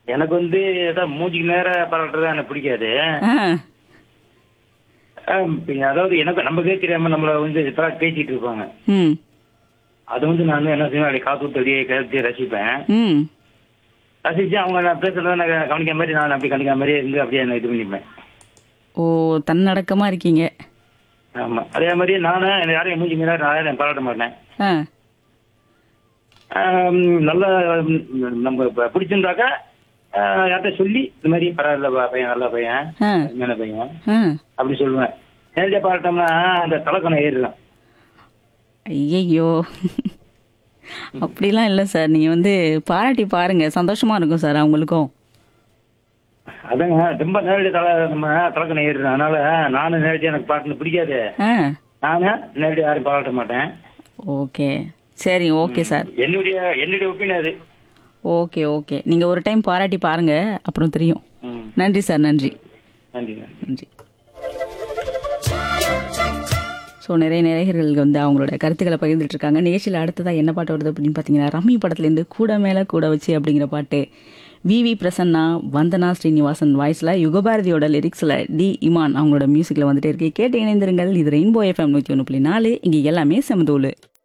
எனக்கு வந்து ஏதாவது மூஞ்சிக்கு நேர பாராட்டுறது எனக்கு பிடிக்காது ஆ ஆம், பின்ன அதாவது எனக்கு நமக்கே தெரியாம நம்மள வந்து இப்ப பேசிட்டு இருப்பாங்க ம் அது வந்து நான் என்ன செய்வேன் அப்படி காத்து தடியை கருத்து ரசிப்பேன் ம் ரசிச்சு அவங்க நான் பேசுறத நான் கவனிக்காம மாதிரி நான் அப்படி கவனிக்காம மாதிரியே இருந்து அப்படியே நான் இது பண்ணிப்பேன் ஓ தன்னடக்கமாக இருக்கீங்க ஆமா அதே மாதிரி நானும் எனக்கு யாரையும் மூஞ்சி மீறா நான் யாரையும் பாராட்ட மாட்டேன் ஆ ஆம், நல்லா ம், நம்ம இப்ப பிடிச்சிருந்தாக்கா ஆ, யார்கிட்ட சொல்லி இந்த மாதிரி பரவாயில்ல பா- பையன் நல்ல பையன் ஆ அருமையான பையன் ஆ அப்படி சொல்லுவேன் நேரடியாக பாராட்டோம்னா அந்த தலைக்கணம் ஏறிடும் ஐயையோ அப்படிலாம் இல்லை சார் நீங்கள் வந்து பாராட்டி பாருங்க சந்தோஷமா இருக்கும் சார் அவங்களுக்கும் அதாங்க ரொம்ப நேரடி தலை நம்ம தலைக்கணம் ஏறிடும் அதனால நானும் நேரடியாக எனக்கு பாட்டுன்னு பிடிக்காது ஆ நானும் நேரடியாக யாரும் பாராட்ட மாட்டேன் ஓகே சரி ஓகே சார் என்னுடைய என்னுடைய ஒப்பீனியன் அது ஓகே ஓகே நீங்கள் ஒரு டைம் பாராட்டி பாருங்க அப்புறம் தெரியும் ம் நன்றி சார் நன்றி நன்றிங்க நன்றி ஸோ நிறைய நேயர்கள் வந்து அவங்களோட கருத்துக்களை பகிர்ந்துட்டு இருக்காங்க நிகழ்ச்சியில் அடுத்ததாக என்ன பாட்டு வருது அப்படின்னு பார்த்தீங்கன்னா ரம்மி படத்துலேருந்து கூட மேலே கூட வச்சு அப்படிங்கிற பாட்டு விவி பிரசன்னா வந்தனா ஸ்ரீனிவாசன் வாய்ஸில் யுகபாரதியோட லிரிக்ஸில் டி இமான் அவங்களோட மியூசிக்கில் வந்துட்டே இருக்கு கேட்டு இணைந்திருங்கள் இது ரெயின்போ எஃப்எம் நூற்றி ஒன்று புள்ளி நாலு இங்கே எல்லாமே செமதூளு